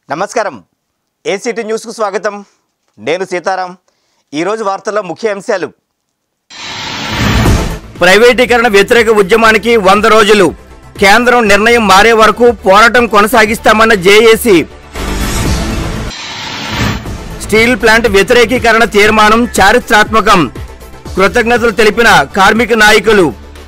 నమస్కారం ఏసీటీ న్యూస్కు స్వాగతం నేను సీతారాం ఈరోజు వార్తల్లో ముఖ్య అంశాలు ప్రైవేటీకరణ వ్యతిరేక ఉద్యమానికి వంద రోజులు కేంద్రం నిర్ణయం మారే వరకు పోరాటం కొనసాగిస్తామన్న జేఏసీ స్టీల్ ప్లాంట్ వ్యతిరేకీకరణ తీర్మానం చారిత్రాత్మకం కృతజ్ఞతలు తెలిపిన కార్మిక నాయకులు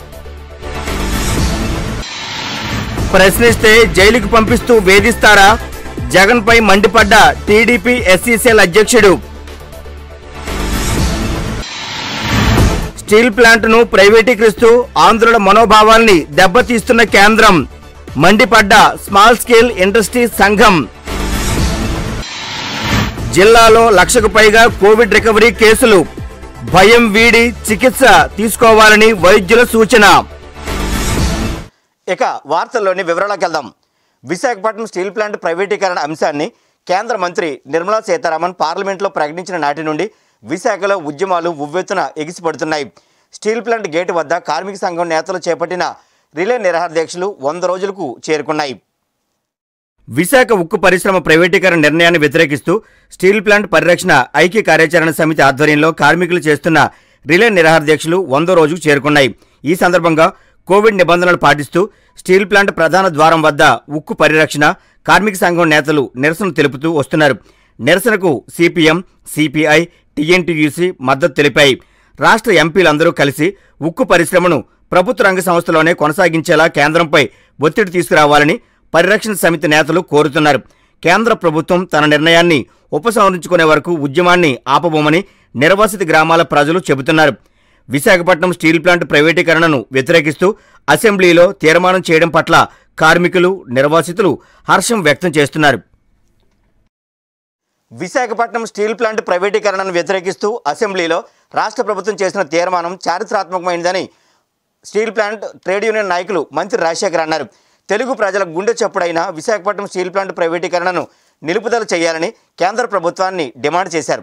ప్రశ్నిస్తే జైలుకు పంపిస్తూ వేధిస్తారా జగన్పై మండిపడ్డ టీడీపీ ఎస్సీసీఎల్ అధ్యక్షుడు స్టీల్ ప్లాంట్ను ప్రైవేటీకరిస్తూ ఆంధ్రుల మనోభావాల్ని దెబ్బతీస్తున్న కేంద్రం మండిపడ్డ స్మాల్ స్కేల్ ఇండస్ట్రీ సంఘం జిల్లాలో లక్షకు పైగా కోవిడ్ రికవరీ కేసులు భయం వీడి చికిత్స తీసుకోవాలని వైద్యుల సూచన ఇక వార్తల్లోని వివరాలకు వెళ్దాం విశాఖపట్నం స్టీల్ ప్లాంట్ ప్రైవేటీకరణ అంశాన్ని కేంద్ర మంత్రి నిర్మలా సీతారామన్ పార్లమెంట్లో ప్రకటించిన నాటి నుండి విశాఖలో ఉద్యమాలు ఉవ్వెత్తున ఎగిసిపడుతున్నాయి స్టీల్ ప్లాంట్ గేటు వద్ద కార్మిక సంఘం నేతలు చేపట్టిన రిలే నిరాహార దీక్షలు వంద రోజులకు చేరుకున్నాయి విశాఖ ఉక్కు పరిశ్రమ ప్రైవేటీకరణ నిర్ణయాన్ని వ్యతిరేకిస్తూ స్టీల్ ప్లాంట్ పరిరక్షణ ఐక్య కార్యాచరణ సమితి ఆధ్వర్యంలో కార్మికులు చేస్తున్న రిలే నిరాహార దీక్షలు వందో రోజుకు చేరుకున్నాయి ఈ సందర్భంగా కోవిడ్ నిబంధనలు పాటిస్తూ స్టీల్ ప్లాంట్ ప్రధాన ద్వారం వద్ద ఉక్కు పరిరక్షణ కార్మిక సంఘం నేతలు నిరసన తెలుపుతూ వస్తున్నారు నిరసనకు సిపిఎం సిపిఐ టీఎన్టీయూసీ మద్దతు తెలిపాయి రాష్ట్ర ఎంపీలందరూ కలిసి ఉక్కు పరిశ్రమను ప్రభుత్వ రంగ సంస్థలోనే కొనసాగించేలా కేంద్రంపై ఒత్తిడి తీసుకురావాలని పరిరక్షణ సమితి నేతలు కోరుతున్నారు కేంద్ర ప్రభుత్వం తన నిర్ణయాన్ని ఉపసంహరించుకునే వరకు ఉద్యమాన్ని ఆపబోమని నిర్వాసిత గ్రామాల ప్రజలు చెబుతున్నారు విశాఖపట్నం స్టీల్ ప్లాంట్ ప్రైవేటీకరణను వ్యతిరేకిస్తూ అసెంబ్లీలో తీర్మానం చేయడం పట్ల కార్మికులు నిర్వాసితులు హర్షం వ్యక్తం చేస్తున్నారు విశాఖపట్నం స్టీల్ ప్లాంట్ ప్రైవేటీకరణను వ్యతిరేకిస్తూ అసెంబ్లీలో రాష్ట్ర ప్రభుత్వం చేసిన తీర్మానం చారిత్రాత్మకమైనదని స్టీల్ ప్లాంట్ ట్రేడ్ యూనియన్ నాయకులు మంత్రి రాజశేఖర్ అన్నారు తెలుగు ప్రజల గుండె చప్పుడైన విశాఖపట్నం స్టీల్ ప్లాంట్ ప్రైవేటీకరణను నిలుపుదల చేయాలని కేంద్ర ప్రభుత్వాన్ని డిమాండ్ చేశారు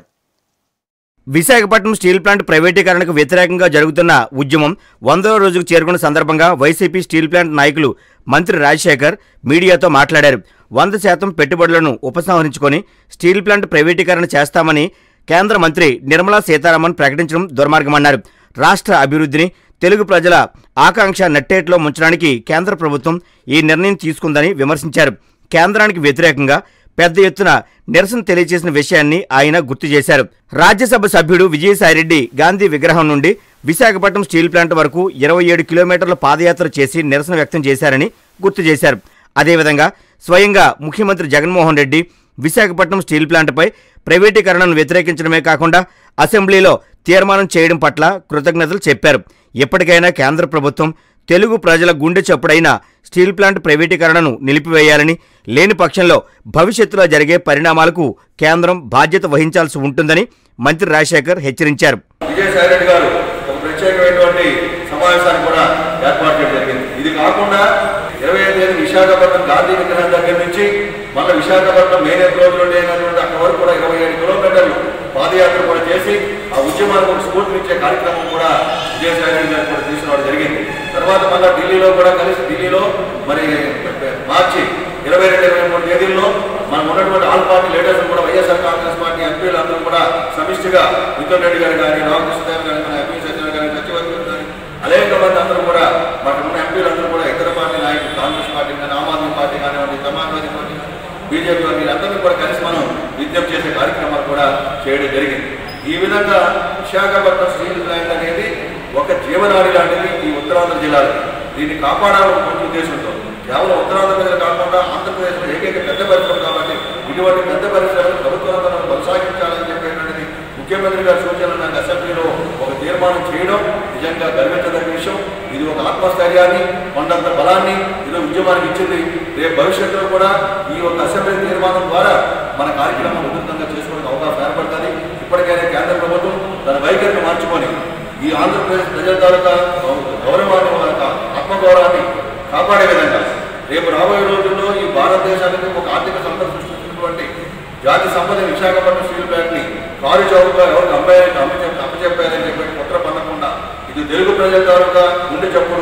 విశాఖపట్నం స్టీల్ ప్లాంట్ ప్రైవేటీకరణకు వ్యతిరేకంగా జరుగుతున్న ఉద్యమం వందవ రోజుకు చేరుకున్న సందర్భంగా వైసీపీ స్టీల్ ప్లాంట్ నాయకులు మంత్రి రాజశేఖర్ మీడియాతో మాట్లాడారు వంద శాతం పెట్టుబడులను ఉపసంహరించుకొని స్టీల్ ప్లాంట్ ప్రైవేటీకరణ చేస్తామని కేంద్ర మంత్రి నిర్మలా సీతారామన్ ప్రకటించడం దుర్మార్గమన్నారు రాష్ట్ర అభివృద్ధిని తెలుగు ప్రజల ఆకాంక్ష నట్టేట్లో ముంచడానికి కేంద్ర ప్రభుత్వం ఈ నిర్ణయం తీసుకుందని విమర్శించారు కేంద్రానికి వ్యతిరేకంగా పెద్ద ఎత్తున నిరసన తెలియజేసిన విషయాన్ని ఆయన గుర్తు చేశారు రాజ్యసభ సభ్యుడు విజయసాయిరెడ్డి గాంధీ విగ్రహం నుండి విశాఖపట్నం స్టీల్ ప్లాంట్ వరకు ఇరవై ఏడు కిలోమీటర్ల పాదయాత్ర చేసి నిరసన వ్యక్తం చేశారని గుర్తు చేశారు అదేవిధంగా స్వయంగా ముఖ్యమంత్రి జగన్మోహన్ రెడ్డి విశాఖపట్నం స్టీల్ ప్లాంట్పై ప్రైవేటీకరణను వ్యతిరేకించడమే కాకుండా అసెంబ్లీలో తీర్మానం చేయడం పట్ల కృతజ్ఞతలు చెప్పారు ఎప్పటికైనా కేంద్ర ప్రభుత్వం తెలుగు ప్రజల గుండె చప్పుడైన స్టీల్ ప్లాంట్ ప్రైవేటీకరణను నిలిపివేయాలని లేని పక్షంలో భవిష్యత్తులో జరిగే పరిణామాలకు కేంద్రం బాధ్యత వహించాల్సి ఉంటుందని మంత్రి రాజశేఖర్ హెచ్చరించారు విజయసాయి రెడ్డి గారు ఒక ప్రత్యేకమైనటువంటి సమావేశాన్ని కూడా ఏర్పాటు చేయడం జరిగింది ఇది కాకుండా ఇరవై ఐదు తేదీ విశాఖపట్నం గాంధీ విగ్రహం దగ్గర నుంచి మళ్ళీ విశాఖపట్నం మెయిన్ రోజు నుండి అయినటువంటి అక్కడ వరకు కూడా ఇరవై ఏడు కిలోమీటర్లు పాదయాత్ర కూడా చేసి ఆ ఉద్యమానికి ఒక స్ఫూర్తినిచ్చే కార్యక్రమం కూడా విజయసాయి రెడ్డి గారు కూడా తీసుకురావడం జరిగింది తర్వాత మళ్ళీ ఢిల్లీలో కూడా కలిసి ఢిల్లీలో మరి మార్చి ఇరవై రెండు ఇరవై మూడు తేదీల్లో మనం ఉన్నటువంటి ఆల్ పార్టీ లీడర్స్ కూడా వైఎస్ఆర్ కాంగ్రెస్ పార్టీ ఎంపీలు అందరూ కూడా సమిష్టిగా మిథున్ రెడ్డి గారు కానీ రామకృష్ణ గారు కానీ మన ఎంపీ సత్యనారాయణ గారు సత్యవర్ధన్ గారు అనేక మంది అందరూ కూడా మన ఉన్న ఎంపీలు అందరూ కూడా ఇతర పార్టీ నాయకులు కాంగ్రెస్ పార్టీ కానీ ఆమ్ ఆద్మీ పార్టీ కానివ్వండి సమాజ్వాదీ పార్టీ బీజేపీ పార్టీ వీళ్ళందరినీ కూడా కలిసి మనం విజ్ఞప్తి చేసే కార్యక్రమాలు కూడా చేయడం జరిగింది ఈ విధంగా విశాఖపట్నం స్టీల్ ప్లాంట్ అనేది ఒక జీవనాడి లాంటిది ఈ ఉత్తరాంధ్ర జిల్లాలో దీన్ని కాపాడాలని ఒక ఉద్దేశంతో కేవలం ఉత్తరాంధ్ర ప్రజలు కాకుండా ఆంధ్రప్రదేశ్లో ఏకైక పెద్ద పరిశ్రమ కాబట్టి ఇటువంటి పెద్ద పరిశ్రమలు ప్రభుత్వంలో కొనసాగించాలని చెప్పేటువంటిది ముఖ్యమంత్రి గారి సూచనలు నాకు అసెంబ్లీలో ఒక తీర్మానం చేయడం నిజంగా గర్వించదగ్గ విషయం ఇది ఒక ఆత్మస్థైర్యాన్ని కొండంత బలాన్ని ఇది ఉద్యమానికి ఇచ్చింది రేపు భవిష్యత్తులో కూడా ఈ యొక్క అసెంబ్లీ తీర్మానం ద్వారా మన కార్యక్రమం ఉధృతంగా చేసుకోవడానికి అవకాశం ఏర్పడుతుంది ఇప్పటికైనా కేంద్ర ప్రభుత్వం తన వైఖరిని మార్చుకొని ఈ ఆంధ్రప్రదేశ్ ప్రజల తాలూకా గౌరవాన్ని వాళ్ళ ఆత్మగౌరవాన్ని కాపాడే విధంగా రేపు రాబోయే రోజుల్లో ఈ భారతదేశానికి ఒక ఆర్థిక సంపద సృష్టించినటువంటి జాతి సంపద విశాఖపట్నం స్టీల్ ప్లాంట్ ని కారు చౌకగా ఎవరికి అమ్మాయి అమ్మచెప్ప అప్పచెప్పారని చెప్పి కుట్ర పన్నకుండా ఇది తెలుగు ప్రజల తాలూకా గుండె చప్పుడు ఒక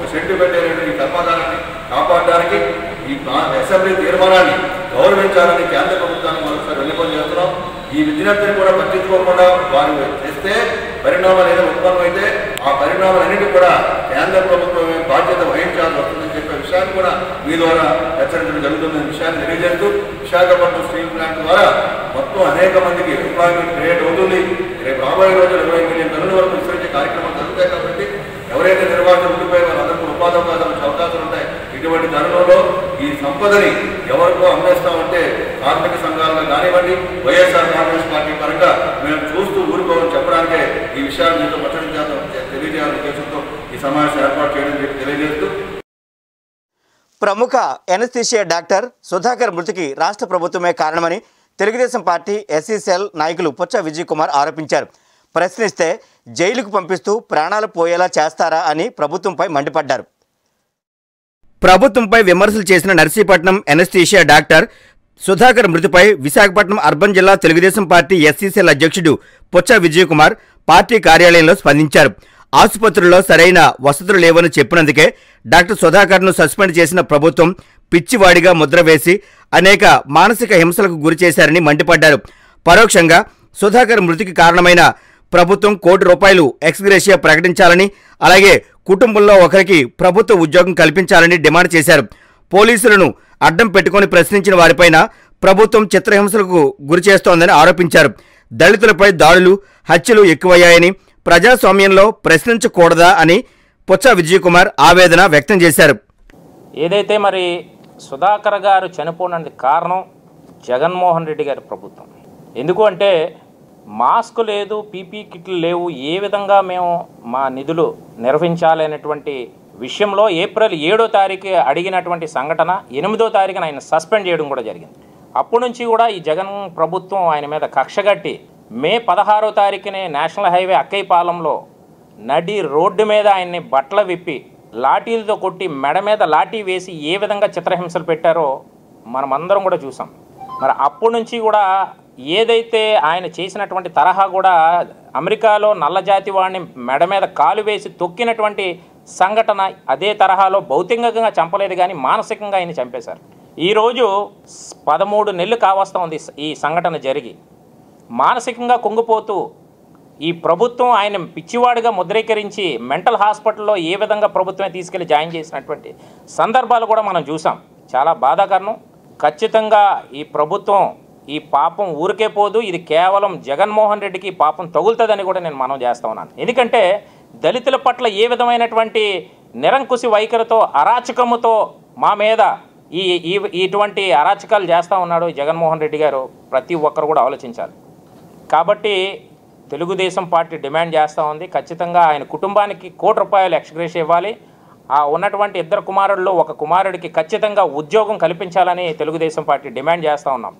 సెంటిమెంట్ అయినటువంటి ఈ కర్మాగారాన్ని కాపాడడానికి ఈ ప్రా- అసెంబ్లీ తీర్మానాన్ని గౌరవించాలని కేంద్ర ప్రభుత్వాన్ని మరొకసారి వెళ్ళిపోయి చేస్తున్నాం ఈ విజ్ఞప్తిని కూడా పట్టించుకోకుండా వారు చేస్తే పరిణామాలు ఏదైనా ఉత్పన్నమైతే ఆ పరిణామాలన్నిటి కూడా కేంద్ర ప్రభుత్వమే బాధ్యత వహించాల్సి వస్తుందని చెప్పే విషయాన్ని కూడా మీ ద్వారా హెచ్చరించడం జరుగుతుందనే విషయాన్ని తెలియజేస్తూ విశాఖపట్నం స్టీల్ ప్లాంట్ ద్వారా మొత్తం అనేక మందికి ఎంప్లాయ్మెంట్ క్రియేట్ అవుతుంది రేపు రాబోయే రోజులు ఇరవై మిలియన్ టన్నుల వరకు విస్తరించే కార్యక్రమాలు జరుగుతాయి కాబట్టి ఎవరైతే నిర్వాహకులు ఉండిపోయారో వాళ్ళందరూ ఉపాధి అవకాశాలు వచ్చే అవకాశాలు ఉంటాయి ఇటువంటి తరుణంలో ఈ సంపదని ఎవరికో అమ్మేస్తామంటే కార్మిక సంఘాలుగా కానివ్వండి వైఎస్ఆర్ కాంగ్రెస్ పార్టీ పరంగా మేము చూస్తూ ఊరుకోవాలని చెప్పడానికే ఈ విషయాలు మీతో పచ్చడి చేద్దాం తెలియజేయాలనే ఉద్దేశంతో ఈ సమావేశం ఏర్పాటు చేయడం చెప్పి తెలియజేస్తూ ప్రముఖ ఎనస్థీషియా డాక్టర్ సుధాకర్ మృతికి రాష్ట్ర ప్రభుత్వమే కారణమని తెలుగుదేశం పార్టీ ఎస్సీసెల్ నాయకులు పుచ్చ విజయ్ కుమార్ ఆరోపించారు ప్రశ్నిస్తే జైలుకు పంపిస్తూ ప్రాణాలు పోయేలా చేస్తారా అని ప్రభుత్వంపై మండిపడ్డారు ప్రభుత్వంపై విమర్శలు చేసిన నర్సీపట్నం ఎనస్థీషియా డాక్టర్ సుధాకర్ మృతిపై విశాఖపట్నం అర్బన్ జిల్లా తెలుగుదేశం పార్టీ ఎస్సీసీఎల్ అధ్యక్షుడు పుచ్చ విజయకుమార్ పార్టీ కార్యాలయంలో స్పందించారు ఆసుపత్రుల్లో సరైన వసతులు లేవని చెప్పినందుకే డాక్టర్ సుధాకర్ను సస్పెండ్ చేసిన ప్రభుత్వం పిచ్చివాడిగా ముద్ర వేసి అనేక మానసిక హింసలకు గురిచేశారని మండిపడ్డారు పరోక్షంగా సుధాకర్ మృతికి కారణమైన ప్రభుత్వం కోటి రూపాయలు ఎక్స్గ్రేషియా ప్రకటించాలని అలాగే కుటుంబంలో ఒకరికి ప్రభుత్వ ఉద్యోగం కల్పించాలని డిమాండ్ చేశారు పోలీసులను అడ్డం పెట్టుకొని ప్రశ్నించిన వారిపైన ప్రభుత్వం చిత్రహింసలకు గురి చేస్తోందని ఆరోపించారు దళితులపై దాడులు హత్యలు ఎక్కువయ్యాయని ప్రజాస్వామ్యంలో ప్రశ్నించకూడదా అని పుచ్చ విజయకుమార్ ఆవేదన వ్యక్తం చేశారు ఏదైతే మరి సుధాకర్ గారు చనిపోవడానికి కారణం జగన్మోహన్ రెడ్డి గారి ప్రభుత్వం ఎందుకు అంటే మాస్క్ లేదు పీపీ కిట్లు లేవు ఏ విధంగా మేము మా నిధులు నిర్వహించాలి అనేటువంటి విషయంలో ఏప్రిల్ ఏడో తారీఖు అడిగినటువంటి సంఘటన ఎనిమిదో తారీఖున ఆయన సస్పెండ్ చేయడం కూడా జరిగింది అప్పటి నుంచి కూడా ఈ జగన్ ప్రభుత్వం ఆయన మీద కక్షగట్టి మే పదహారో తారీఖునే నేషనల్ హైవే అక్కైపాలెంలో నడి రోడ్డు మీద ఆయన్ని బట్టలు విప్పి లాఠీలతో కొట్టి మెడ మీద లాఠీ వేసి ఏ విధంగా చిత్రహింసలు పెట్టారో మనమందరం కూడా చూసాం మరి అప్పటి నుంచి కూడా ఏదైతే ఆయన చేసినటువంటి తరహా కూడా అమెరికాలో నల్లజాతి వాడిని మెడ మీద కాలు వేసి తొక్కినటువంటి సంఘటన అదే తరహాలో భౌతికంగా చంపలేదు కానీ మానసికంగా ఆయన చంపేశారు ఈరోజు పదమూడు నెలలు కావస్తా ఉంది ఈ సంఘటన జరిగి మానసికంగా కుంగిపోతూ ఈ ప్రభుత్వం ఆయన పిచ్చివాడిగా ముద్రీకరించి మెంటల్ హాస్పిటల్లో ఏ విధంగా ప్రభుత్వమే తీసుకెళ్లి జాయిన్ చేసినటువంటి సందర్భాలు కూడా మనం చూసాం చాలా బాధాకరణం ఖచ్చితంగా ఈ ప్రభుత్వం ఈ పాపం ఊరికే పోదు ఇది కేవలం జగన్మోహన్ రెడ్డికి ఈ పాపం తగులుతుందని కూడా నేను మనం చేస్తా ఉన్నాను ఎందుకంటే దళితుల పట్ల ఏ విధమైనటువంటి నిరంకుశి వైఖరితో అరాచకముతో మా మీద ఈ ఈ ఇటువంటి అరాచకాలు చేస్తూ ఉన్నాడు ఈ జగన్మోహన్ రెడ్డి గారు ప్రతి ఒక్కరు కూడా ఆలోచించాలి కాబట్టి తెలుగుదేశం పార్టీ డిమాండ్ చేస్తూ ఉంది ఖచ్చితంగా ఆయన కుటుంబానికి కోటి రూపాయలు ఎక్స్గ్రేస్ ఇవ్వాలి ఆ ఉన్నటువంటి ఇద్దరు కుమారుల్లో ఒక కుమారుడికి ఖచ్చితంగా ఉద్యోగం కల్పించాలని తెలుగుదేశం పార్టీ డిమాండ్ చేస్తూ ఉన్నాం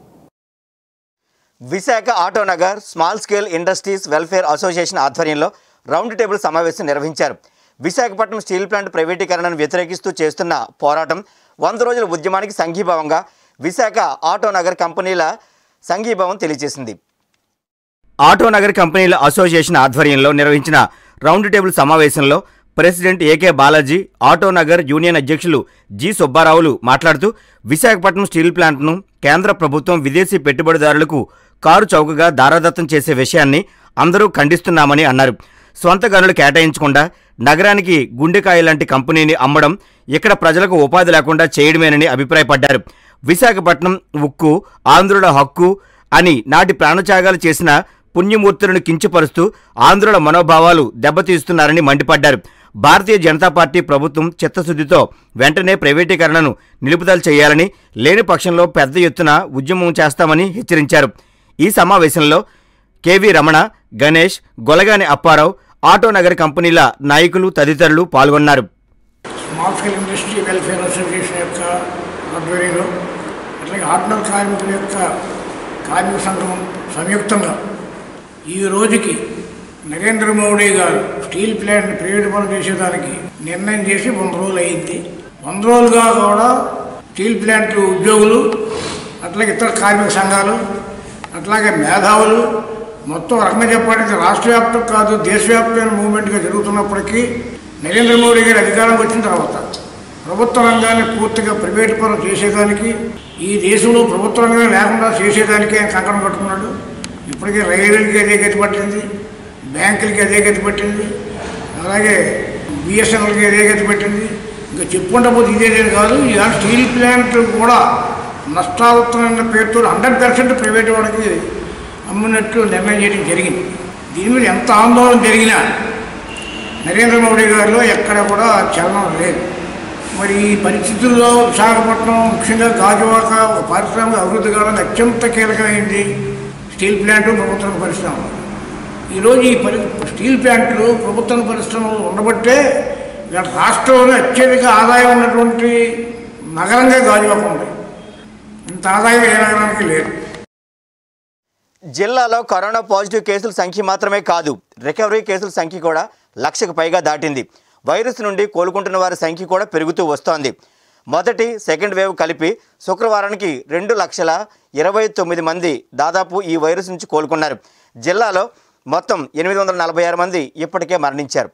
Visakha Autonagar small scale industries welfare association ఆధ్వర్యంలో రౌండ్ టేబుల్ సమావేశం నిర్వహించారు విశాఖపట్నం స్టీల్ ప్లాంట్ ప్రైవేటీకరణను వ్యతిరేకిస్తూ చేస్తున్న పోరాటం వంద రోజుల ఉద్యమానికి సంఘీభావంగా విశాఖ ఆటోనగర్ కంపెనీల సంఘీభావం తెలియజేసింది ఆటోనగర్ కంపెనీల అసోసియేషన్ ఆధ్వర్యంలో నిర్వహించిన రౌండ్ టేబుల్ సమావేశంలో president A K Balaji Autonagar union అధ్యక్షులు జి సుబ్బారావులు మాట్లాడుతూ విశాఖపట్నం స్టీల్ ప్లాంట్ను కేంద్ర ప్రభుత్వం విదేశీ పెట్టుబడిదారులకు కారు చౌకగా దారాదత్తం చేసే విషయాన్ని అందరూ ఖండిస్తున్నామని అన్నారు స్వంత గనులు కేటాయించకుండా నగరానికి గుండెకాయ లాంటి కంపెనీని అమ్మడం ఇక్కడ ప్రజలకు ఉపాధి లేకుండా చేయడమేనని అభిప్రాయపడ్డారు విశాఖపట్నం ఉక్కు ఆంధ్రుల హక్కు అని నాటి ప్రాణత్యాగాలు చేసిన పుణ్యమూర్తులను కించపరుస్తూ ఆంధ్రుల మనోభావాలు దెబ్బతీస్తున్నారని మండిపడ్డారు భారతీయ జనతా పార్టీ ప్రభుత్వం చిత్తశుద్ధితో వెంటనే ప్రైవేటీకరణను నిలుపుదల చేయాలని లేని పక్షంలో పెద్ద ఎత్తున ఉద్యమం చేస్తామని హెచ్చరించారు ఈ సమావేశంలో కెవి రమణ గణేష్ గొలగాని అప్పారావు ఆటోనగర్ కంపెనీల నాయకులు తదితరులు పాల్గొన్నారు small scale industry welfare association యొక్క ఆధ్వర్యంలో అట్లాగే ఆర్డినల్ కార్మికుల యొక్క కార్మిక సంఘం సంయుక్తంగా ఈ రోజుకి నరేంద్ర మోడీ గారు స్టీల్ ప్లాంట్ ప్రైవేట్ పనులు చేసేదానికి నిర్ణయం చేసి వంద రోజులు అయింది వంద రోజులుగా కూడా స్టీల్ ప్లాంట్ ఉద్యోగులు అట్లాగే ఇతర కార్మిక సంఘాలు అట్లాగే మేధావులు మొత్తం రకంగా చెప్పాలంటే రాష్ట్ర వ్యాప్తం కాదు దేశవ్యాప్తమైన మూవ్మెంట్గా జరుగుతున్నప్పటికీ నరేంద్ర మోడీ గారి అధికారంకి వచ్చిన తర్వాత ప్రభుత్వ రంగాన్ని పూర్తిగా ప్రైవేట్ పరం చేసేదానికి ఈ దేశంలో ప్రభుత్వ రంగం లేకుండా చేసేదానికి ఆయన కంకణం కట్టుకున్నాడు ఇప్పటికే రైల్వేలకి అదే గతి పట్టింది బ్యాంకులకి అదే గతి పట్టింది అలాగే బిఎస్ఎన్ఎల్కి అదే గతి పట్టింది ఇంకా చెప్పుకుంటా పోతే ఇదే కాదు ఇవాళ స్టీల్ ప్లాంట్ కూడా నష్టాలతో పేరుతో హండ్రెడ్ పర్సెంట్ ప్రైవేట్ వాళ్ళకి అమ్మినట్లు నిర్ణయం చేయడం జరిగింది దీని మీద ఎంత ఆందోళన జరిగినా నరేంద్ర మోడీ గారిలో ఎక్కడ కూడా చలనం లేదు మరి ఈ పరిస్థితుల్లో విశాఖపట్నం ముఖ్యంగా గాజువాక ఒక పారిశ్రామిక అభివృద్ధి కావడానికి అత్యంత కీలకమైంది స్టీల్ ప్లాంట్ ప్రభుత్వ పరిశ్రమ ఈరోజు ఈ పరి స్టీల్ ప్లాంట్లు ప్రభుత్వ పరిశ్రమలు ఉండబట్టే ఇవాళ రాష్ట్రంలో అత్యధిక ఆదాయం ఉన్నటువంటి నగరంగా గాజువాక ఉంది ఇంత ఆదాయం ఏ నగరానికి లేదు జిల్లాలో కరోనా పాజిటివ్ కేసుల సంఖ్య మాత్రమే కాదు రికవరీ కేసుల సంఖ్య కూడా లక్షకు పైగా దాటింది వైరస్ నుండి కోలుకుంటున్న వారి సంఖ్య కూడా పెరుగుతూ వస్తోంది మొదటి సెకండ్ వేవ్ కలిపి శుక్రవారానికి రెండు లక్షల ఇరవై తొమ్మిది మంది దాదాపు ఈ వైరస్ నుంచి కోలుకున్నారు జిల్లాలో మొత్తం ఎనిమిది వందల నలభై ఆరు మంది ఇప్పటికే మరణించారు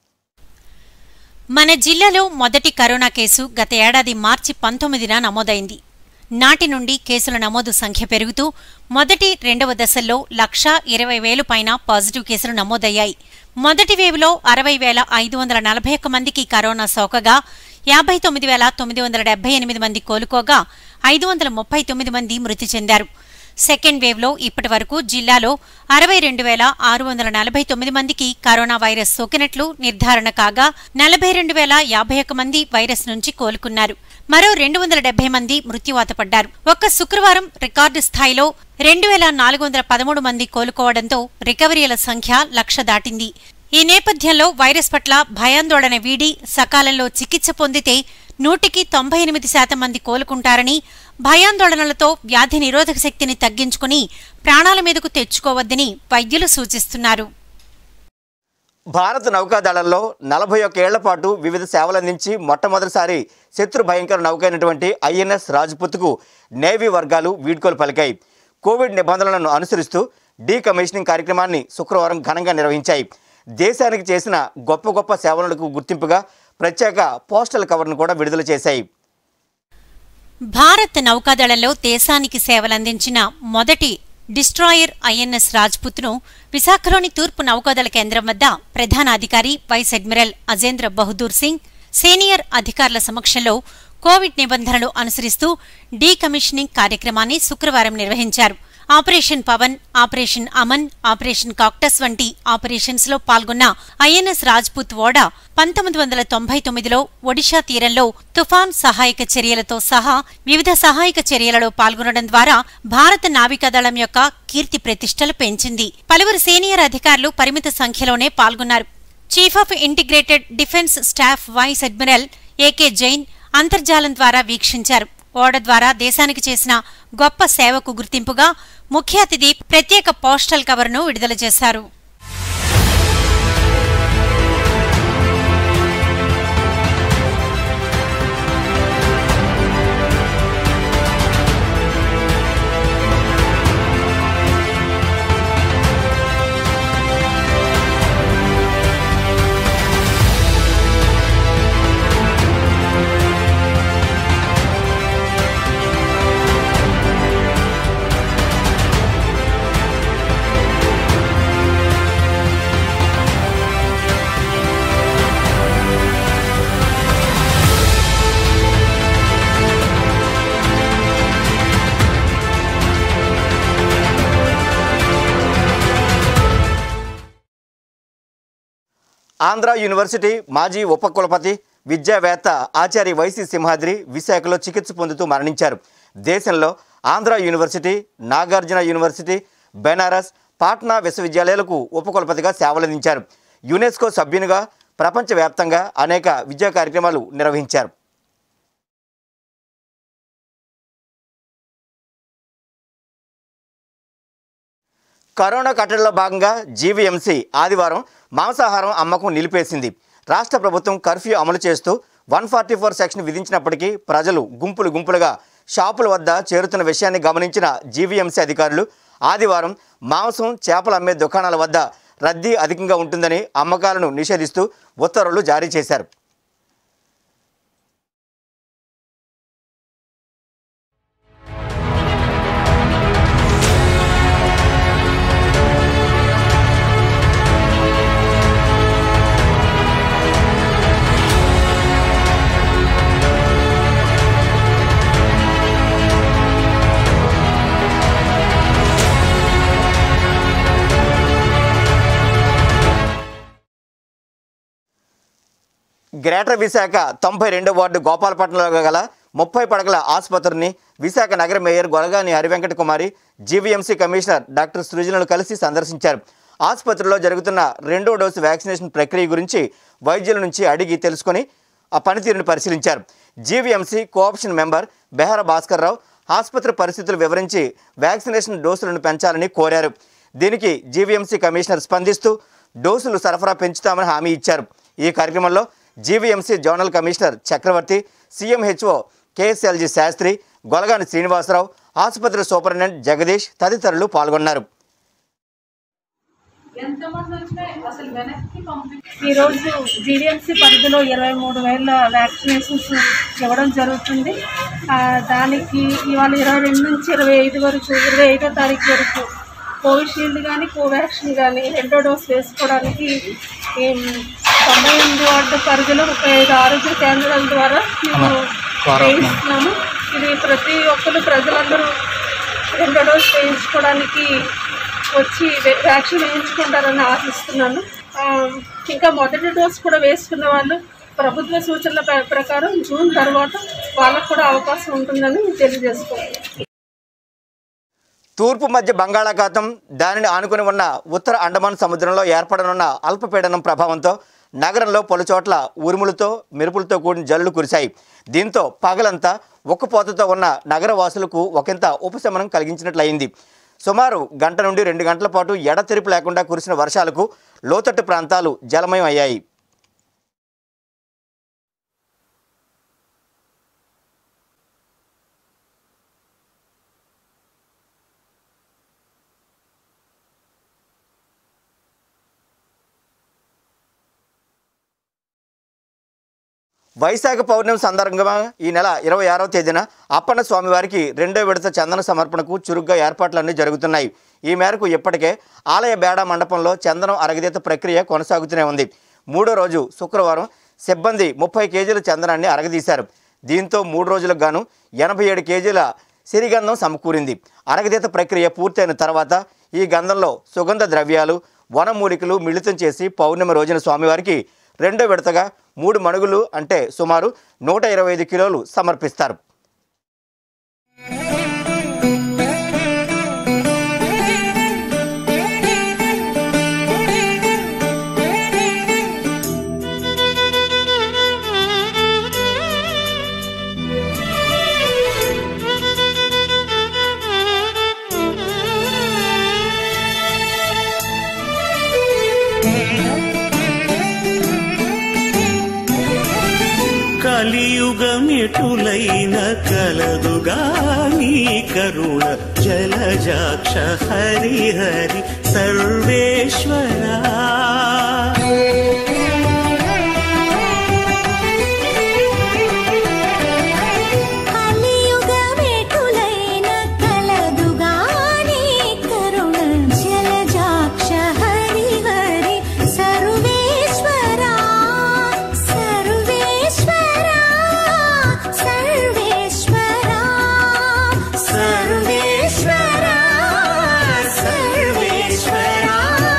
మన జిల్లాలో మొదటి కరోనా కేసు గత ఏడాది మార్చి పంతొమ్మిదిన నమోదైంది నాటి నుండి కేసుల నమోదు సంఖ్య పెరుగుతూ మొదటి రెండవ దశల్లో లక్షా ఇరవై వేలు పైన పాజిటివ్ కేసులు నమోదయ్యాయి మొదటి వేవ్లో అరవై వేల ఐదు వందల నలభై ఒక్క మందికి కరోనా సోకగా యాభై తొమ్మిది వేల తొమ్మిది వందల డెబ్బై ఎనిమిది మంది కోలుకోగా ఐదు వందల ముప్పై తొమ్మిది మంది మృతి చెందారు సెకండ్ వేవ్లో ఇప్పటి వరకు జిల్లాలో అరవై రెండు వేల ఆరు వందల నలభై తొమ్మిది మందికి కరోనా వైరస్ సోకినట్లు నిర్ధారణ కాగా నలభై రెండు వేల యాభై ఒక్క మంది వైరస్ నుంచి కోలుకున్నారు మరో రెండు వందల డెబ్బై మంది మృత్యువాత పడ్డారు ఒక్క శుక్రవారం రికార్డు స్థాయిలో రెండు వేల నాలుగు వందల పదమూడు మంది కోలుకోవడంతో రికవరీల సంఖ్య లక్ష దాటింది ఈ నేపథ్యంలో వైరస్ పట్ల భయాందోళన వీడి సకాలంలో చికిత్స పొందితే నూటికి తొంభై ఎనిమిది శాతం మంది కోలుకుంటారని భయాందోళనలతో వ్యాధి నిరోధక శక్తిని తగ్గించుకుని ప్రాణాల మీదకు తెచ్చుకోవద్దని వైద్యులు సూచిస్తున్నారు భారత నౌకాదళంలో నలభై ఒక్క ఏళ్ల పాటు వివిధ సేవలందించి మొట్టమొదటిసారి శత్రు భయంకర నౌక అయినటువంటి ఐఎన్ఎస్ రాజ్పుత్కు నేవీ వర్గాలు వీడ్కోలు పలికాయి కోవిడ్ నిబంధనలను అనుసరిస్తూ డీకమిషనింగ్ కార్యక్రమాన్ని శుక్రవారం ఘనంగా నిర్వహించాయి దేశానికి చేసిన గొప్ప గొప్ప సేవలకు గుర్తింపుగా ప్రత్యేక పోస్టల్ కవర్ను కూడా విడుదల చేశాయి భారత్ నౌకాదళంలో దేశానికి సేవలందించిన మొదటి డిస్ట్రాయర్ ఐఎన్ఎస్ రాజ్పుత్ను విశాఖలోని తూర్పు నౌకాదళ కేంద్రం వద్ద ప్రధాన అధికారి vice admiral Ajendra Bahadur Singh senior అధికారుల సమక్షంలో కోవిడ్ నిబంధనలు అనుసరిస్తూ డీకమిషనింగ్ కార్యక్రమాన్ని శుక్రవారం నిర్వహించారు operation Pawan operation Aman operation cactus వంటి ఆపరేషన్స్ లో పాల్గొన్న ఐఎన్ఎస్ రాజ్పుత్ ఓడ పంతొమ్మిది వందల తొంభై తొమ్మిదిలో ఒడిషా తీరంలో తుఫాన్ సహాయక చర్యలతో సహా వివిధ సహాయక చర్యలలో పాల్గొనడం ద్వారా భారత నావికాదళం యొక్క కీర్తి ప్రతిష్టలు పెంచింది పలువురు సీనియర్ అధికారులు పరిమిత సంఖ్యలోనే పాల్గొన్నారు chief of integrated defence staff vice admiral A K Jain అంతర్జాలం ద్వారా వీక్షించారు ఓడ ద్వారా దేశానికి చేసిన గొప్ప సేవకు గుర్తింపుగా ముఖ్య అతిథి ప్రత్యేక పోస్టల్ కవర్ను విడుదల చేశారు ఆంధ్ర యూనివర్సిటీ మాజీ ఉపకులపతి విద్యావేత్త ఆచార్య వైసి సింహాద్రి విశాఖలో చికిత్స పొందుతూ మరణించారు దేశంలో ఆంధ్ర యూనివర్సిటీ నాగార్జున యూనివర్సిటీ బెనారస్ పాట్నా విశ్వవిద్యాలయాలకు ఉపకులపతిగా సేవలందించారు యునెస్కో సభ్యునిగా ప్రపంచవ్యాప్తంగా అనేక విద్యా కార్యక్రమాలు నిర్వహించారు కరోనా కట్టడిలో భాగంగా జీవీఎంసీ ఆదివారం మాంసాహారం అమ్మకం నిలిపేసింది రాష్ట్ర ప్రభుత్వం కర్ఫ్యూ అమలు చేస్తూ వన్ ఫార్టీ ఫోర్ సెక్షన్ విధించినప్పటికీ ప్రజలు గుంపులు గుంపులుగా షాపుల వద్ద చేరుతున్న విషయాన్ని గమనించిన జీవీఎంసీ అధికారులు ఆదివారం మాంసం చేపలు అమ్మే దుకాణాల వద్ద రద్దీ అధికంగా ఉంటుందని అమ్మకాలను నిషేధిస్తూ ఉత్తర్వులు జారీ చేశారు గ్రేటర్ విశాఖ తొంభై రెండో వార్డు గోపాలపట్నంలో గల ముప్పై పడకల ఆసుపత్రిని విశాఖ నగర mayor Golagani Harivenkata Kumari GVMC commissioner doctor సృజనలు కలిసి సందర్శించారు ఆసుపత్రిలో జరుగుతున్న రెండో డోసు వ్యాక్సినేషన్ ప్రక్రియ గురించి వైద్యుల నుంచి అడిగి తెలుసుకొని ఆ పనితీరును పరిశీలించారు GVMC cooption member Behara Bhaskar Rao ఆసుపత్రి పరిస్థితులు వివరించి వ్యాక్సినేషన్ డోసులను పెంచాలని కోరారు దీనికి జీవీఎంసీ కమిషనర్ స్పందిస్తూ డోసులు సరఫరా పెంచుతామని హామీ ఇచ్చారు ఈ కార్యక్రమంలో GVMC zonal commissioner Chakravarthi CMHO KSLG Sastri Golagani Srinivasarao ఆసుపత్రి సూపరింటెండెంట్ జగదీష్ తదితరులు పాల్గొన్నారు ఎంతమంది వచ్చినా అసలు వెనక్కి పంపి ఈరోజు జీవీఎంసీ పరిధిలో ఇరవై మూడు వేల వ్యాక్సినేషన్స్ ఇవ్వడం జరుగుతుంది ఆ, దానికి ఇవాళ ఇరవై రెండు నుంచి ఇరవై ఐదు వరకు ఇరవై ఐదో తారీఖు వరకు కోవిషీల్డ్ కానీ కోవాక్సిన్ కానీ రెండో డోస్ వేసుకోవడానికి ఈ తొంభై ఎనిమిది వార్డు పరిధిలో ముప్పై ఐదు ఆరోగ్య కేంద్రాల ద్వారా మేము వేయిస్తున్నాము ఇది ప్రతి ఒక్కరు ప్రజలందరూ రెండో డోస్ వేయించుకోవడానికి వచ్చి వే- వ్యాక్సిన్ వేయించుకుంటారని ఆశిస్తున్నాను ఆ, ఇంకా మొదటి డోస్ కూడా వేసుకున్న వాళ్ళు ప్రభుత్వ సూచనల ప్ర- ప్రకారం జూన్ తర్వాత వాళ్ళకు కూడా అవకాశం ఉంటుందని తెలియజేసుకోవాలి తూర్పు మధ్య బంగాళాఖాతం దానిని ఆనుకుని ఉన్న ఉత్తర అండమాన్ సముద్రంలో ఏర్పడనున్న అల్పపీడనం ప్రభావంతో నగరంలో పలుచోట్ల ఉరుములతో మెరుపులతో కూడిన జల్లులు కురిశాయి దీంతో పగలంతా ఉక్కపోతతో ఉన్న నగర వాసులకు ఒకంత ఉపశమనం కలిగించినట్లయింది సుమారు గంట నుండి రెండు గంటల పాటు ఎడతెరిపి లేకుండా కురిసిన వర్షాలకు లోతట్టు ప్రాంతాలు జలమయం అయ్యాయి వైశాఖ పౌర్ణమి సందర్భంగా ఈ నెల ఇరవై ఆరవ తేదీన అప్పన్న స్వామివారికి రెండో విడత చందన సమర్పణకు చురుగ్గా ఏర్పాట్లన్నీ జరుగుతున్నాయి ఈ మేరకు ఇప్పటికే ఆలయ బేడ మండపంలో చందనం అరగదీత ప్రక్రియ కొనసాగుతూనే ఉంది మూడో రోజు శుక్రవారం సిబ్బంది ముప్పై కేజీల చందనాన్ని అరగదీశారు దీంతో మూడు రోజులకు గాను ఎనభై ఏడు కేజీల సిరిగంధం సమకూరింది అరగదీత ప్రక్రియ పూర్తయిన తర్వాత ఈ గంధంలో సుగంధ ద్రవ్యాలు వనమూలికలు మిళితం చేసి పౌర్ణమి రోజున స్వామివారికి రెండో విడతగా మూడు మణుగులు అంటే సుమారు నూట ఇరవై ఐదు కిలోలు సమర్పిస్తారు కలియుగమెటులైన కలదుగా నీ కరుణ జలజాక్ష హరి హరి సర్వేశ్వరా కలియుగమెటులైన కలదుగాని కరుణ జలజాక్ష హరి హరి సర్వేశ్వరా సర్వేశ్వరా సర్వేశ్వరా సర్వేశ్వరా సర్వేశ్వరా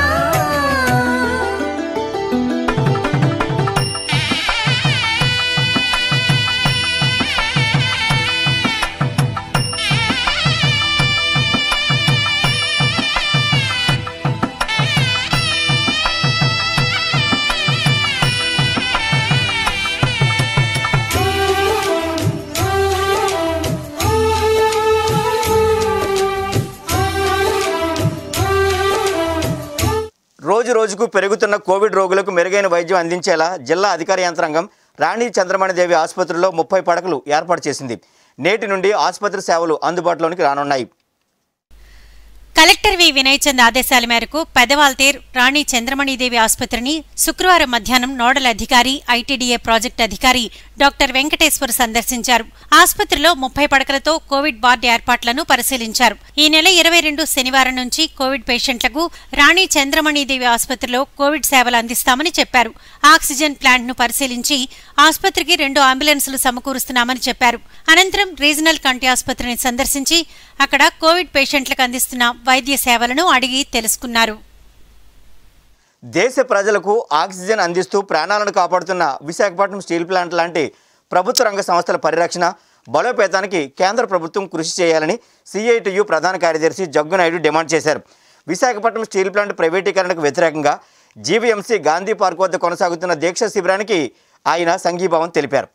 రోజు రోజుకు పెరుగుతున్న కోవిడ్ రోగులకు మెరుగైన వైద్యం అందించేలా జిల్లా అధికార యంత్రాంగం రాణి చంద్రమణిదేవి ఆసుపత్రిలో ముప్పై పడకలు ఏర్పాటు చేసింది నేటి నుండి ఆసుపత్రి సేవలు అందుబాటులోనికి రానున్నాయి కలెక్టర్ వి వినయ్ చంద్ ఆదేశాల మేరకు పెదవాల్తేర్ రాణి చంద్రమణిదేవి ఆసుపత్రిని శుక్రవారం మధ్యాహ్నం నోడల్ అధికారి ఐటీడీఏ ప్రాజెక్ట్ అధికారి డాక్టర్ వెంకటేశ్వర్ సందర్శించారు ఆసుపత్రిలో ముప్పై పడకలతో కోవిడ్ వార్డు ఏర్పాట్లను పరిశీలించారు ఈ నెల ఇరవై రెండు శనివారం నుంచి కోవిడ్ పేషెంట్లకు రాణి చంద్రమణిదేవి ఆసుపత్రిలో కోవిడ్ సేవలు అందిస్తామని చెప్పారు ఆక్సిజన్ ప్లాంట్ ను పరిశీలించి ఆసుపత్రికి రెండు అంబులెన్సులు సమకూరుస్తున్నామని చెప్పారు అనంతరం రీజనల్ కంటి ఆసుపత్రిని సందర్శించి అక్కడ కోవిడ్ పేషెంట్లకు అందిస్తున్న వైద్య సేవలను అడిగి తెలుసుకున్నారు దేశ ప్రజలకు ఆక్సిజన్ అందిస్తూ ప్రాణాలను కాపాడుతున్న విశాఖపట్నం స్టీల్ ప్లాంట్ లాంటి ప్రభుత్వ రంగ సంస్థల పరిరక్షణ బలోపేతానికి కేంద్ర ప్రభుత్వం కృషి చేయాలని సిఐటియు ప్రధాన కార్యదర్శి జగ్గునాయుడు డిమాండ్ చేశారు విశాఖపట్నం స్టీల్ ప్లాంట్ ప్రైవేటీకరణకు వ్యతిరేకంగా జీవీఎంసీ గాంధీ పార్క్ వద్ద కొనసాగుతున్న దీక్ష శిబిరానికి ఆయన సంఘీభావం తెలిపారు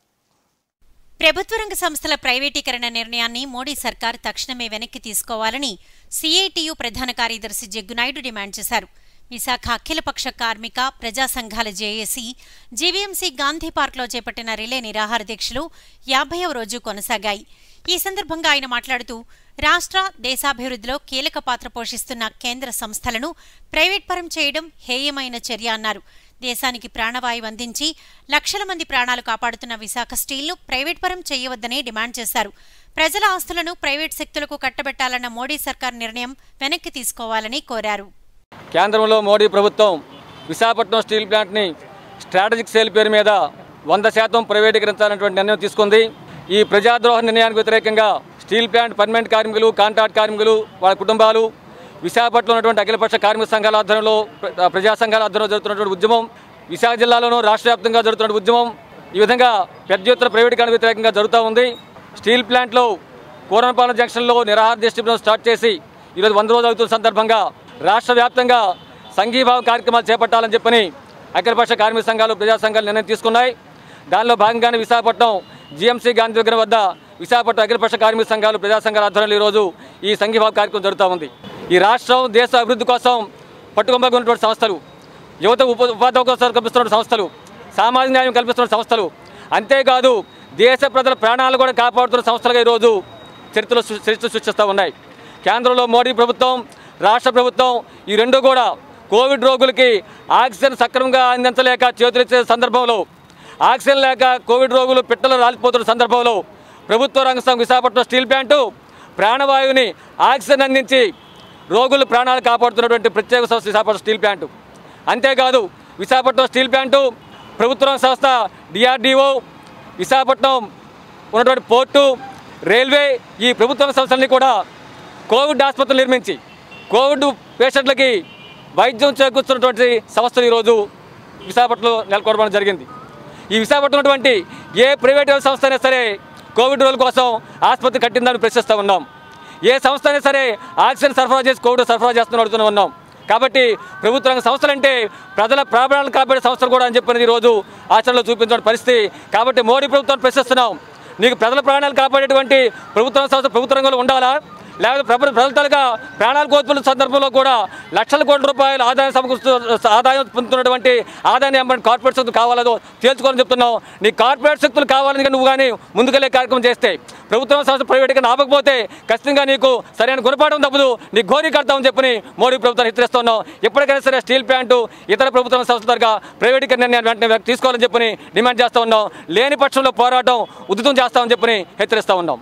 ప్రభుత్వ రంగ సంస్థల ప్రైవేటీకరణ నిర్ణయాన్ని మోడీ సర్కార్ తక్షణమే వెనక్కి తీసుకోవాలని సిఐటియు ప్రధాన కార్యదర్శి జగ్గునాయుడు డిమాండ్ చేశారు విశాఖ అఖిలపక్ష కార్మిక ప్రజా సంఘాల జేఏసీ జీవీఎంసీ గాంధీ పార్క్లో చేపట్టిన రిలే నిరాహార దీక్షలు యాభైవ రోజు కొనసాగాయి ఈ సందర్భంగా ఆయన మాట్లాడుతూ రాష్ట్ర దేశాభివృద్ధిలో కీలక పాత్ర పోషిస్తున్న కేంద్ర సంస్థలను ప్రైవేట్ పరం చేయడం హేయమైన చర్య అన్నారు దేశానికి ప్రాణవాయువు అందించి లక్షల మంది ప్రాణాలు కాపాడుతున్న విశాఖ స్టీల్ను ప్రైవేట్ పరం చేయవద్దని డిమాండ్ చేశారు ప్రజల ఆస్తులను ప్రైవేట్ శక్తులకు కట్టబెట్టాలన్న మోడీ సర్కార్ నిర్ణయం వెనక్కి తీసుకోవాలని కోరారు కేంద్రంలో మోడీ ప్రభుత్వం విశాఖపట్నం స్టీల్ ప్లాంట్ని స్ట్రాటజిక్ సేల్ పేరు మీద వంద శాతం ప్రైవేటీకరించాలనేటువంటి నిర్ణయం తీసుకుంది ఈ ప్రజాద్రోహ నిర్ణయానికి వ్యతిరేకంగా స్టీల్ ప్లాంట్ పర్మనెంట్ కార్మికులు కాంట్రాక్ట్ కార్మికులు వాళ్ళ కుటుంబాలు విశాఖపట్నంలో ఉన్నటువంటి అఖిలపక్ష కార్మిక సంఘాల ఆధ్వర్యంలో ప్ర- ప్రజా సంఘాల ఆధ్వర్యంలో జరుగుతున్నటువంటి ఉద్యమం విశాఖ జిల్లాలోనూ రాష్ట్ర వ్యాప్తంగా జరుగుతున్న ఉద్యమం ఈ విధంగా పెద్ద ఎత్తున ప్రైవేటీకరణ వ్యతిరేకంగా జరుగుతూ ఉంది స్టీల్ ప్లాంట్లో కూరనపాలెం జంక్షన్లో నిరాహార డిస్ట్రిబ్యూషన్ స్టార్ట్ చేసి ఈరోజు వంద రోజులు అవుతున్న సందర్భంగా రాష్ట్ర వ్యాప్తంగా సంఘీభావ కార్యక్రమాలు చేపట్టాలని చెప్పని అఖిలపక్ష కార్మిక సంఘాలు ప్రజా సంఘాలు నిర్ణయం తీసుకున్నాయి దానిలో భాగంగానే విశాఖపట్నం జీఎంసీ గాంధీ విగ్రహం వద్ద విశాఖపట్నం అఖిలపక్ష కార్మిక సంఘాలు ప్రజా సంఘాల ఆధ్వర్యంలో ఈరోజు ఈ సంఘీభావ కార్యక్రమం జరుగుతూ ఉంది ఈ రాష్ట్రం దేశ అభివృద్ధి కోసం పట్టుకొమ్మగా ఉన్నటువంటి సంస్థలు యువత ఉప ఉపాధి అవకాశాలు కల్పిస్తున్న సంస్థలు సామాజిక న్యాయం కల్పిస్తున్న సంస్థలు అంతేకాదు దేశ ప్రజల ప్రాణాలు కూడా కాపాడుతున్న సంస్థలుగా ఈరోజు చరిత్రలో సృ- చరిత్ర సృష్టిస్తూ ఉన్నాయి కేంద్రంలో మోడీ ప్రభుత్వం రాష్ట్ర ప్రభుత్వం ఈ రెండు కూడా కోవిడ్ రోగులకి ఆక్సిజన్ సక్రమంగా అందించలేక చేతులెత్తే సందర్భంలో ఆక్సిజన్ లేక కోవిడ్ రోగులు పిట్టలు రాలిపోతున్న సందర్భంలో ప్రభుత్వ రంగ సంఘం విశాఖపట్నం స్టీల్ ప్లాంటు ప్రాణవాయువుని ఆక్సిజన్ అందించి రోగుల ప్రాణాలు కాపాడుతున్నటువంటి ప్రత్యేక సంస్థ విశాఖపట్నం స్టీల్ ప్లాంటు అంతేకాదు విశాఖపట్నం స్టీల్ ప్లాంటు ప్రభుత్వ రంగ సంస్థ డిఆర్డిఓ విశాఖపట్నం ఉన్నటువంటి పోర్టు రైల్వే ఈ ప్రభుత్వ రంగ సంస్థలన్నీ కూడా కోవిడ్ ఆసుపత్రులు నిర్మించి కోవిడ్ పేషెంట్లకి వైద్యం చేకూర్చున్నటువంటి సంస్థలు ఈరోజు విశాఖపట్నంలో నెలకొల్పడం జరిగింది ఈ విశాఖపట్నం ఉన్నటువంటి ఏ ప్రైవేట్ సంస్థ అయినా సరే కోవిడ్ రోగుల కోసం ఆసుపత్రి కట్టిందని ప్రశ్నిస్తూ ఉన్నాం ఏ సంస్థ అయినా సరే ఆక్సిజన్ సరఫరా చేసి కోవిడ్ సరఫరా చేస్తున్న అడుగుతూ ఉన్నాం కాబట్టి ప్రభుత్వ రంగ సంస్థలు అంటే ప్రజల ప్రాణాలను కాపాడే సంస్థలు కూడా అని చెప్పినది ఈరోజు ఆచరణలో చూపించిన పరిస్థితి కాబట్టి మోడీ ప్రభుత్వాన్ని ప్రశ్నిస్తున్నాం నీకు ప్రజల ప్రాణాలు కాపాడేటువంటి ప్రభుత్వ రంగ సంస్థ ప్రభుత్వ రంగంలో ఉండాలా లేకపోతే ప్రభు ప్రజల తాలూకా ప్రాణాలు కోల్పోయిన సందర్భంలో కూడా లక్షల కోట్ల రూపాయలు ఆదాయం సమకూరుస్తూ ఆదాయం పొందుతున్నటువంటి ఆదాయాన్ని ఏమంటే కార్పొరేట్ శక్తులు కావాలో తేల్చుకోవాలని చెప్తున్నావు నీ కార్పొరేట్ శక్తులు కావాలని కానీ నువ్వు కానీ ముందుకెళ్ళే కార్యక్రమం చేస్తే ప్రభుత్వం సంస్థ ప్రైవేట్గా ఆపకపోతే ఖచ్చితంగా నీకు సరైన గుణపాఠం తప్పదు నీ ఘోరీ కడతామని చెప్పని మోడీ ప్రభుత్వాన్ని హెచ్చరిస్తున్నాం ఎప్పటికైనా సరే స్టీల్ ప్లాంటు ఇతర ప్రభుత్వ సంస్థల ద్వారా ప్రైవేటీకరణ నిర్ణయాన్ని వెంటనే తీసుకోవాలని చెప్పని డిమాండ్ చేస్తూ ఉన్నాం లేని పక్షంలో పోరాటం ఉధృతం చేస్తామని చెప్పని హెచ్చరిస్తూ ఉన్నాం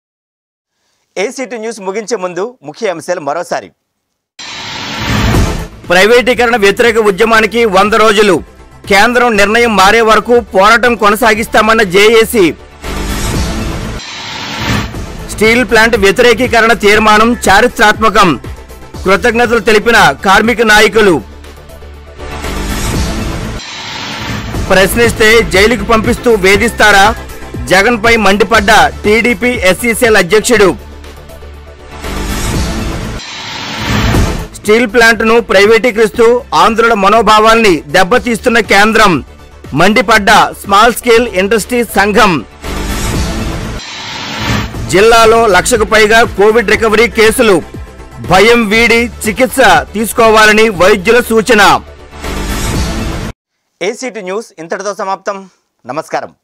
ఏసీటీ న్యూస్ ముగించే ముందు ముఖ్య అంశాలు మరోసారి ప్రైవేటీకరణ వ్యతిరేక ఉద్యమానికి వంద రోజులు కేంద్రం నిర్ణయం మారే వరకు పోరాటం కొనసాగిస్తామన్న జేఏసీ స్టీల్ ప్లాంట్ వ్యతిరేకీకరణ తీర్మానం చారిత్రాత్మకం కృతజ్ఞతలు తెలిపిన కార్మిక నాయకులు ప్రశ్నిస్తే జైలుకు పంపిస్తూ వేధిస్తారా జగన్పై మండిపడ్డ టీడీపీ ఎస్సీసీఎల్ అధ్యక్షుడు స్టీల్ ప్లాంట్ను ప్రైవేటీకరిస్తూ ఆంధ్రుల మనోభావాల్ని దెబ్బతీస్తున్న కేంద్రం మండిపడ్డ స్మాల్ స్కేల్ ఇండస్ట్రీస్ సంఘం జిల్లాలో లక్షకు పైగా కోవిడ్ రికవరీ కేసులు భయం వీడి చికిత్స తీసుకోవాలని వైద్యుల సూచన ఏసీటీ న్యూస్ ఇంతటితో సమాప్తం నమస్కారం